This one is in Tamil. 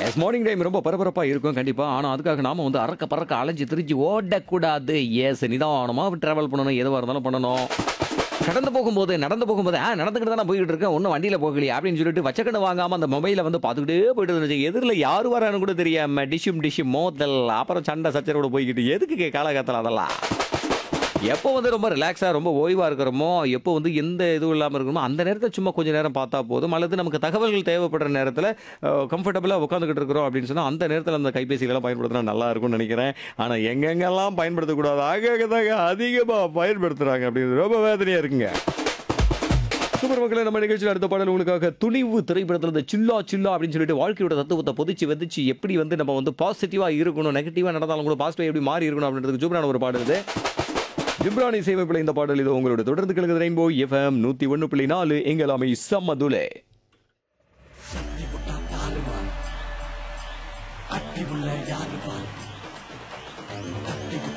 எஸ் மார்னிங் டைம் ரொம்ப பரபரப்பாக இருக்கும் கண்டிப்பாக ஆனால் அதுக்காக நாம வந்து அறக்க பறக்க அலைஞ்சு திரிஞ்சு ஓடக்கூடாது எஸ் நிதானமாக ட்ராவல் பண்ணணும் எதுவாக இருந்தாலும் பண்ணணும் கடந்து போகும்போது நடந்து போகும்போது ஆ நடந்துக்கிட்டு தான் நான் போய்கிட்டு இருக்கேன் ஒன்றும் வண்டியில் போகலையே அப்படின்னு சொல்லிட்டு வச்சக்கண்ணு வாங்காமல் அந்த மொபைலை வந்து பார்த்துக்கிட்டே போயிட்டு இருந்துச்சு எதிரில் யார் வரான்னு கூட தெரியாம டிஷ்யூம் டிஷ்யூம் மோதல் அப்புறம் சண்டை சச்சரவோட போய்கிட்டு எதுக்கு காலகட்டத்தில் அதெல்லாம் எப்போ வந்து ரொம்ப ரிலாக்ஸாக ரொம்ப ஓய்வாக இருக்கிறோமோ எப்போ வந்து எந்த இதுவும் இல்லாமல் இருக்கணுமோ அந்த நேரத்தில் சும்மா கொஞ்சம் நேரம் பார்த்தா போதும் அல்லது நமக்கு தகவல்கள் தேவைப்படுற நேரத்தில் கம்ஃபர்டபுளாக உட்காந்துக்கிட்டு இருக்கிறோம் அப்படின்னு சொன்னால் அந்த நேரத்தில் அந்த கைபேசிகளெல்லாம் பயன்படுத்தினா நல்லா இருக்கும்னு நினைக்கிறேன் ஆனால் எங்கெங்கெல்லாம் பயன்படுத்தக்கூடாது ஆக தாங்க அதிகமாக பயன்படுத்துகிறாங்க அப்படின்னு ரொம்ப வேதனையாக இருக்குங்க சூப்பர் மக்களே நம்ம நிகழ்ச்சியில் அடுத்த பாடல் உங்களுக்காக துணிவு திரைப்படத்தில் இந்த சில்லா சில்லா அப்படின்னு சொல்லிட்டு வாழ்க்கையோட தத்துவத்தை பொதிச்சு வெதிச்சு எப்படி வந்து நம்ம வந்து பாசிட்டிவாக இருக்கணும் நெகட்டிவாக நடந்தாலும் கூட பாசிட்டிவாக எப்படி மாறி இருக்கணும் அப்படின்றதுக்கு சூப்பரான ஒரு பாடல் இது ஜிப்ரானி சேமிப்பில் இந்த பாடல் இது உங்களோட தொடர்ந்து கிழக்கு ரெயின்போ எஃப்எம் நூற்றி ஒன்று புள்ளி நாலு எங்களாமை சம்மதுலே அட்டி உள்ள யாரு பார் அட்டி